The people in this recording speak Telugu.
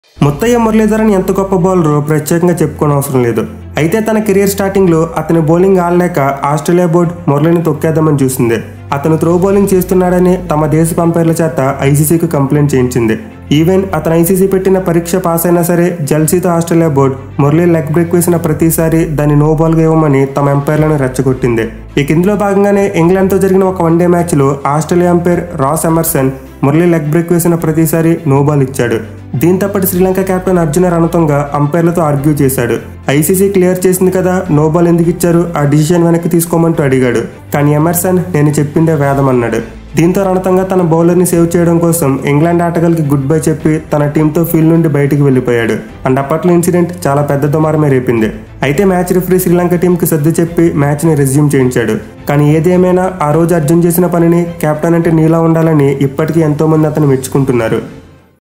ముత్తయ్య మురళీధరన్ ఎంత గొప్ప బౌలరో ప్రత్యేకంగా చెప్పుకోని అవసరం లేదు అయితే తన కెరీర్ స్టార్టింగ్ లో అతని బౌలింగ్ ఆడలేక ఆస్ట్రేలియా బోర్డు మురళిని తొక్కేద్దామని చూసింది అతను త్రో బౌలింగ్ చేస్తున్నాడని తమ దేశ పంపైర్ల చేత ఐసీసీకి కంప్లైంట్ చేయించింది ఈవెన్ అతను ఐసీసీ పెట్టిన పరీక్ష పాస్ అయినా సరే జల్సీతో Australia board Murali leg break వేసిన ప్రతిసారి దాన్ని నో బాల్గా ఇవ్వమని తమ ఎంపైర్లను రెచ్చగొట్టింది ఇక ఇందులో భాగంగానే ఇంగ్లాండ్తో జరిగిన ఒక వన్డే మ్యాచ్లో Australia umpire Ross Emerson Murali leg break వేసిన ప్రతిసారి నో బాల్ ఇచ్చాడు దీంతో పాటు శ్రీలంక కెప్టెన్ అర్జున రణతంగా అంపైర్లతో ఆర్గ్యూ చేశాడు ఐసీసీ క్లియర్ చేసింది కదా నో బాల్ ఎందుకు ఇచ్చారు ఆ డిసిషన్ వెనక్కి తీసుకోమంటూ అడిగాడు కానీ ఎమర్సన్ నేను చెప్పిందే వేదం అన్నాడు దీంతో రణతంగా తన బౌలర్ని సేవ్ చేయడం కోసం ఇంగ్లాండ్ ఆటగాళ్ళకి గుడ్ బై చెప్పి తన టీంతో ఫీల్డ్ నుండి బయటికి వెళ్ళిపోయాడు అండ్ అప్పట్లో ఇన్సిడెంట్ చాలా పెద్ద దుమారమే రేపింది అయితే మ్యాచ్ రిఫరీ శ్రీలంక టీంకి సర్ది చెప్పి మ్యాచ్ని రెజ్యూమ్ చేయించాడు కానీ ఏదేమైనా ఆ రోజు అర్జున్ చేసిన పనిని కెప్టెన్ అంటే నీలా ఉండాలని ఇప్పటికీ ఎంతో మంది అతను మెచ్చుకుంటున్నారు